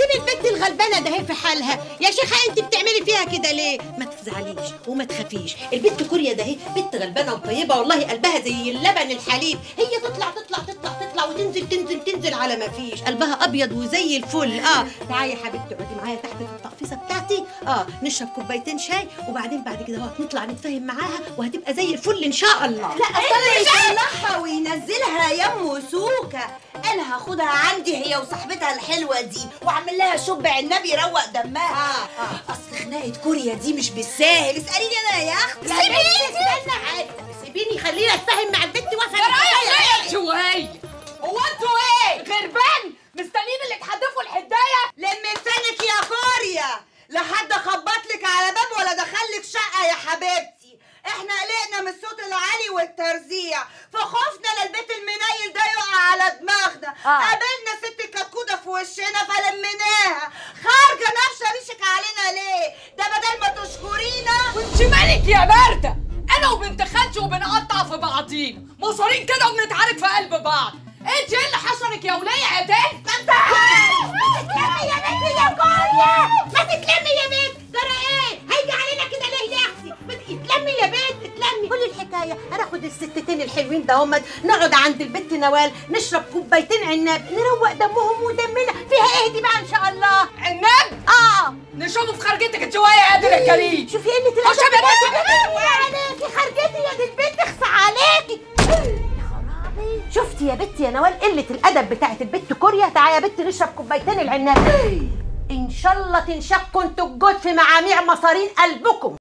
سيبي البنت الغلبانه ده هي في حالها يا شيخه انت بتعملي فيها كده ليه ما تزعليش وما تخافيش البنت كوريا ده هي بنت غلبانه وطيبه والله قلبها زي اللبن الحليب هي تطلع تطلع تطلع تطلع وتنزل تنزل تنزل على ما فيش قلبها ابيض وزي الفل اه تعالي يا حبيبتي اقعدي معايا تحت في التقفيصه بتاعتي اه نشرب كوبايتين شاي وبعدين بعد كده اهو نطلع نتفاهم معاها وهتبقى زي الفل ان شاء الله لا اصل يصلحها وينزلها يم سوكه قالها خدها عندي هي وصاحبتها الحلوه دي واعمل لها شب عنبي يروق دمها آه، آه. اصل خناقه كوريا دي مش بالساهل اساليني انا يا اختي سيبيني استنى عادي سيبيني خليني اتفاهم مع البنت وافهم رايح شوية هو انتوا ايه غربان مستنيين اللي تحدفوا الحدايه لم لسانك يا كوريا لحد خبط لك على باب ولا دخلك شقه يا حبيبتي احنا قلقنا من الصوت العالي والترزيع فخفنا للبيت المنيل ده يقع على دماغنا آه. قابلنا ست الكتكوته في وشنا فلميناها خارجه نفسه ريشك علينا ليه ده بدل ما تشكرينا وانت مالك يا باردة انا وبنت خالتي وبنقطع في بعضينا مصارين كده وبنتعارك في قلب بعض انت ايه اللي حشرك يا ولية يا تاني تتلمي يا بنت يا كوريا ما تتلمي يا بنت ترى ايه هيجي علينا كده ليه يا اختي اتلمي يا بنت اتلمي كل الحكايه هناخد الستتين الحلوين ده هم نقعد عند البنت نوال نشرب كوبايتين عناب نروق دمهم ودمنا فيها ايه دي بقى ان شاء الله عناب اه نشوفه في خرجتك انت وهي يا قادر يا كريم شوفي قله خش يا الادب بنت. عليكي خرجتي يا دي البنت اخفى عليكي يا خرابي شفتي يا بنتي يا نوال قله الادب بتاعت البنت كوريا تعالي يا بنتي نشرب كوبايتين العناب ان شاء الله تنشقوا انتوا الجود في معاميع مصارين قلبكم